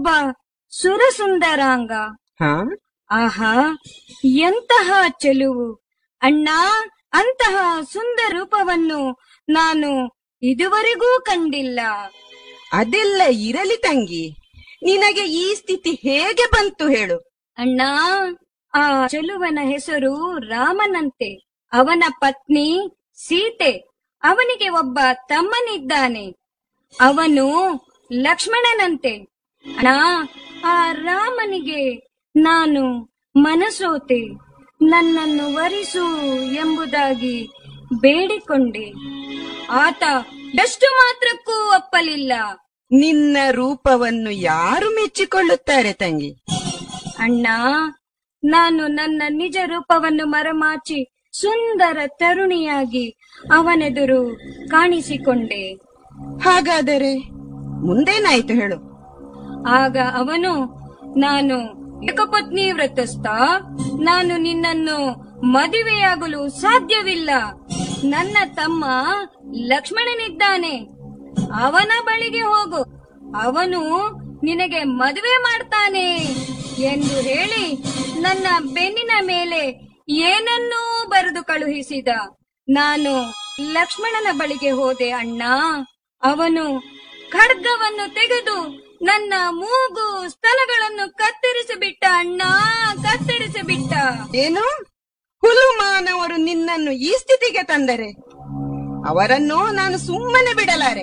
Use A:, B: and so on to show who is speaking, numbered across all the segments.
A: ಒಬ್ಬ ಸುರಸುಂದರಾಂಗ
B: ಹಾ
A: ಆಹಾ ಎಂತಹ ಚೆಲುವು ಅಣ್ಣ ಅಂತಹ ಸುಂದರ ರೂಪವನ್ನು ನಾನು ಇದುವರೆಗೂ ಕಂಡಿಲ್ಲ
B: ಅದೆಲ್ಲ ಇರಲಿ ತಂಗಿ ನಿನಗೆ ಈ ಸ್ಥಿತಿ ಹೇಗೆ ಬಂತು ಹೇಳು
A: ಅಣ್ಣ ಆ ಚೆಲುವನ ಹೆಸರು ರಾಮನಂತೆ ಅವನ ಪತ್ನಿ ಸೀತೆ ಅವನಿಗೆ ಒಬ್ಬ ತಮ್ಮನಿದ್ದಾನೆ ಅವನು ಲಕ್ಷ್ಮಣನಂತೆ ಅಣ್ಣ ಆ ರಾಮನಿಗೆ ನಾನು ಮನಸೋತೆ ನನ್ನನ್ನು ವರಿಸು ಎಂಬುದಾಗಿ ಬೇಡಿಕೊಂಡೆ ಆತ ಎಷ್ಟು ಮಾತ್ರಕ್ಕೂ ಒಪ್ಪಲಿಲ್ಲ
B: ನಿನ್ನ ರೂಪವನ್ನು ಯಾರು ಮೆಚ್ಚಿಕೊಳ್ಳುತ್ತಾರೆ ತಂಗಿ
A: ಅಣ್ಣ ನಾನು ನನ್ನ ನಿಜ ರೂಪವನ್ನು ಮರೆಮಾಚಿ ಸುಂದರ ತರುಣಿಯಾಗಿ ಅವನೆದುರು ಕಾಣಿಸಿಕೊಂಡೆ
B: ಹಾಗಾದರೆ ಮುಂದೇನಾಯ್ತು ಹೇಳು
A: ಆಗ ಅವನು ನಾನು ಏಕಪತ್ನಿ ವ್ರತಸ್ಥ ನಾನು ನಿನ್ನನ್ನು ಮದುವೆಯಾಗಲು ಸಾಧ್ಯವಿಲ್ಲ ನನ್ನ ತಮ್ಮ ಲಕ್ಷ್ಮಣನಿದ್ದಾನೆ ಅವನ ಬಳಿಗೆ ಹೋಗು ಅವನು ನಿನಗೆ ಮದುವೆ ಮಾಡ್ತಾನೆ ಎಂದು ಹೇಳಿ ನನ್ನ ಬೆನ್ನಿನ ಮೇಲೆ ಏನನ್ನೂ ಬರೆದು ಕಳುಹಿಸಿದ ನಾನು ಲಕ್ಷ್ಮಣನ ಬಳಿಗೆ ಹೋದೆ ಅಣ್ಣ ಅವನು ಖಡ್ಗವನ್ನು ತೆಗೆದು ನನ್ನ ಮೂಗು ಸ್ತನಗಳನ್ನು ಕತ್ತರಿಸಿಬಿಟ್ಟ ಅಣ್ಣ ಕತ್ತರಿಸಿಬಿಟ್ಟ
B: ಏನು ಹುಲು ಮಾನವರು ನಿನ್ನನ್ನು ಈ ಸ್ಥಿತಿಗೆ ತಂದರೆ ಅವರನ್ನು ನಾನು ಸುಮ್ಮನೆ ಬಿಡಲಾರೆ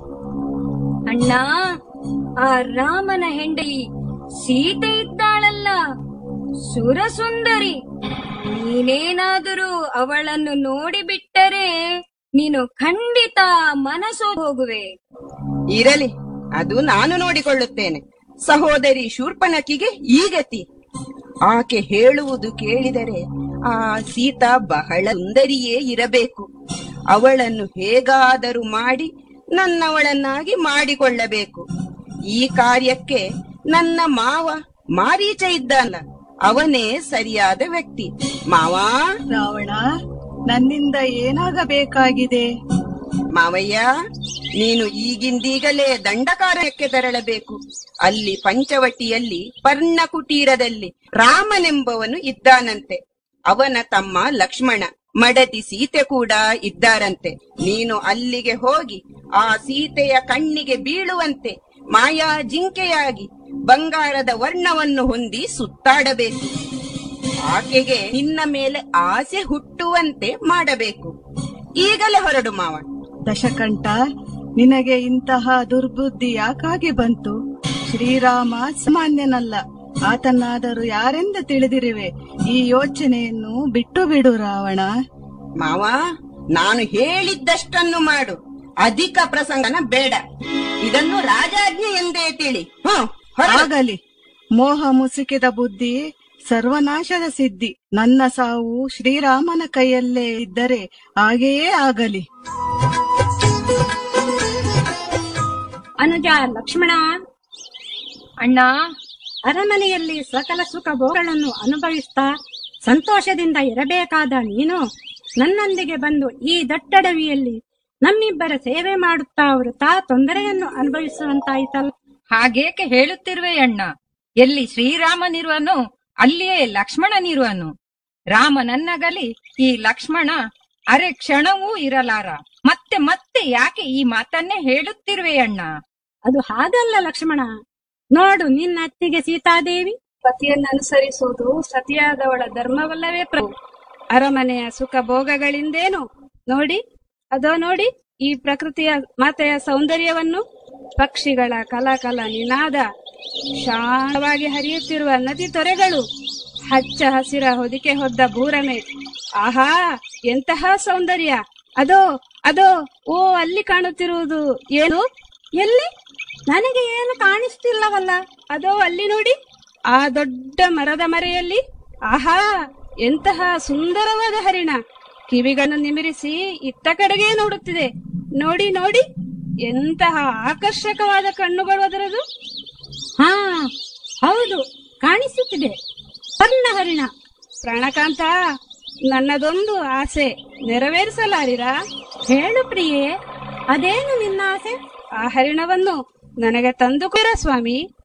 A: ಅಣ್ಣ ಆ ರಾಮನ ಹೆಂಡತಿ ಸೀತೆ ಇದ್ದಾಳಲ್ಲ ಸುರಸುಂದರಿ ನೀನೇನಾದರೂ ಅವಳನ್ನು ನೋಡಿಬಿಟ್ಟರೆ ನೀನು ಖಂಡಿತ ಮನಸೋ ಹೋಗುವೆ
B: ಇರಲಿ ಅದು ನಾನು ನೋಡಿಕೊಳ್ಳುತ್ತೇನೆ ಸಹೋದರಿ ಶೂರ್ಪನಕಿಗೆ ಈ ಗತಿ ಆಕೆ ಹೇಳುವುದು ಕೇಳಿದರೆ ಆ ಸೀತಾ ಬಹಳ ಸುಂದರಿಯೇ ಇರಬೇಕು ಅವಳನ್ನು ಹೇಗಾದರೂ ಮಾಡಿ ನನ್ನವಳನ್ನಾಗಿ ಮಾಡಿಕೊಳ್ಳಬೇಕು ಈ ಕಾರ್ಯಕ್ಕೆ ನನ್ನ ಮಾವ ಮಾರೀಚ ಇದ್ದಲ್ಲ ಅವನೇ ಸರಿಯಾದ ವ್ಯಕ್ತಿ ಮಾವಾ
C: ರಾವಣ ನನ್ನಿಂದ ಏನಾಗಬೇಕಾಗಿದೆ
B: ಮಾವಯ್ಯ ನೀನು ಈಗಿಂದೀಗಲೇ ದಂಡಕಾರಣ್ಯಕ್ಕೆ ತೆರಳಬೇಕು ಅಲ್ಲಿ ಪಂಚವಟಿಯಲ್ಲಿ ಪರ್ಣ ಕುಟೀರದಲ್ಲಿ ರಾಮನೆಂಬವನು ಇದ್ದಾನಂತೆ ಅವನ ತಮ್ಮ ಲಕ್ಷ್ಮಣ ಮಡದಿ ಸೀತೆ ಕೂಡ ಇದ್ದಾರಂತೆ ನೀನು ಅಲ್ಲಿಗೆ ಹೋಗಿ ಆ ಸೀತೆಯ ಕಣ್ಣಿಗೆ ಬೀಳುವಂತೆ ಮಾಯಾ ಜಿಂಕೆಯಾಗಿ ಬಂಗಾರದ ವರ್ಣವನ್ನು ಹೊಂದಿ ಸುತ್ತಾಡಬೇಕು ಆಕೆಗೆ ನಿನ್ನ ಮೇಲೆ ಆಸೆ ಹುಟ್ಟುವಂತೆ ಮಾಡಬೇಕು ಈಗಲೇ ಹೊರಡು ಮಾವ
C: ದಶಕಂಠ ನಿನಗೆ ಇಂತಹ ದುರ್ಬುದ್ಧಿ ಯಾಕಾಗಿ ಬಂತು ಶ್ರೀರಾಮ ಸಾಮಾನ್ಯನಲ್ಲ ಆತನಾದರೂ ಯಾರೆಂದು ತಿಳಿದಿರುವೆ ಈ ಯೋಚನೆಯನ್ನು ಬಿಟ್ಟು ಬಿಡು ರಾವಣ
B: ಮಾವ ನಾನು ಹೇಳಿದ್ದಷ್ಟನ್ನು ಮಾಡು ಅಧಿಕ ಪ್ರಸಂಗನ ಬೇಡ ಇದನ್ನು ರಾಜಾಜ್ಞೆ ಎಂದೇ ತಿಳಿ ಹ್ಮ್ ಹೊರಡು.
C: ಆಗಲಿ ಮೋಹ ಮುಸುಕಿದ ಬುದ್ಧಿ ಸರ್ವನಾಶದ ಸಿದ್ಧಿ ನನ್ನ ಸಾವು ಶ್ರೀರಾಮನ ಕೈಯಲ್ಲೇ ಇದ್ದರೆ ಹಾಗೆಯೇ ಆಗಲಿ
D: ಅನುಜ ಲಕ್ಷ್ಮಣ ಅಣ್ಣ ಅರಮನೆಯಲ್ಲಿ ಸಕಲ ಸುಖ ಭೋಗಗಳನ್ನು ಅನುಭವಿಸ್ತಾ ಸಂತೋಷದಿಂದ ಇರಬೇಕಾದ ನೀನು ನನ್ನೊಂದಿಗೆ ಬಂದು ಈ ದಟ್ಟಡವಿಯಲ್ಲಿ ನಮ್ಮಿಬ್ಬರ ಸೇವೆ ಮಾಡುತ್ತಾ ವೃತಾ ತೊಂದರೆಯನ್ನು ಅನುಭವಿಸುವಂತಾಯಿತಲ್ಲ
E: ಹಾಗೇಕೆ ಹೇಳುತ್ತಿರುವೆ ಅಣ್ಣ ಎಲ್ಲಿ ಶ್ರೀರಾಮನಿರುವನು ಅಲ್ಲಿಯೇ ಲಕ್ಷ್ಮಣನಿರುವನು ರಾಮನನ್ನಗಲಿ ಈ ಲಕ್ಷ್ಮಣ ಅರೆ ಕ್ಷಣವೂ ಇರಲಾರ ಮತ್ತೆ ಮತ್ತೆ ಯಾಕೆ ಈ ಮಾತನ್ನೇ ಹೇಳುತ್ತಿರುವೆ ಅಣ್ಣ
D: ಅದು ಹಾಗಲ್ಲ ಲಕ್ಷ್ಮಣ ನೋಡು ನಿನ್ನ ಅತ್ತಿಗೆ ಸೀತಾದೇವಿ ಪತಿಯನ್ನು ಅನುಸರಿಸುವುದು ಸತಿಯಾದವಳ ಧರ್ಮವಲ್ಲವೇ ಪ್ರಭು ಅರಮನೆಯ ಸುಖ ಭೋಗಗಳಿಂದೇನು ನೋಡಿ ಅದೋ ನೋಡಿ ಈ ಪ್ರಕೃತಿಯ ಮಾತೆಯ ಸೌಂದರ್ಯವನ್ನು ಪಕ್ಷಿಗಳ ಕಲಕಲ ನಿನಾದ ಶಾಂತವಾಗಿ ಹರಿಯುತ್ತಿರುವ ನದಿ ತೊರೆಗಳು ಹಚ್ಚ ಹಸಿರ ಹೊದಿಕೆ ಹೊದ್ದ ಭೂರಮೆ ಆಹಾ ಎಂತಹ ಸೌಂದರ್ಯ ಅದೋ ಅದೋ ಓ ಅಲ್ಲಿ ಕಾಣುತ್ತಿರುವುದು ಏನು ಎಲ್ಲಿ ನನಗೆ ಏನು ಕಾಣಿಸ್ತಿಲ್ಲವಲ್ಲ ಅದೋ ಅಲ್ಲಿ ನೋಡಿ ಆ ದೊಡ್ಡ ಮರದ ಮರೆಯಲ್ಲಿ ಆಹಾ ಎಂತಹ ಸುಂದರವಾದ ಹರಿಣ ಕಿವಿಗಳನ್ನು ನಿಮಿರಿಸಿ ಇತ್ತ ಕಡೆಗೆ ನೋಡುತ್ತಿದೆ ನೋಡಿ ನೋಡಿ ಎಂತಹ ಆಕರ್ಷಕವಾದ ಕಣ್ಣುಗಳು ಅದರದು ಹಾ ಹೌದು ಕಾಣಿಸುತ್ತಿದೆ ಪರ್ಣ ಹರಿಣ ಪ್ರಾಣಕಾಂತ ನನ್ನದೊಂದು ಆಸೆ ನೆರವೇರಿಸಲಾರಿರಾ ಹೇಳು ಪ್ರಿಯೆ ಅದೇನು ನಿನ್ನ ಆಸೆ ಆ ಹರಿಣವನ್ನು ನನಗೆ ತಂದು ಕೊಡ ಸ್ವಾಮಿ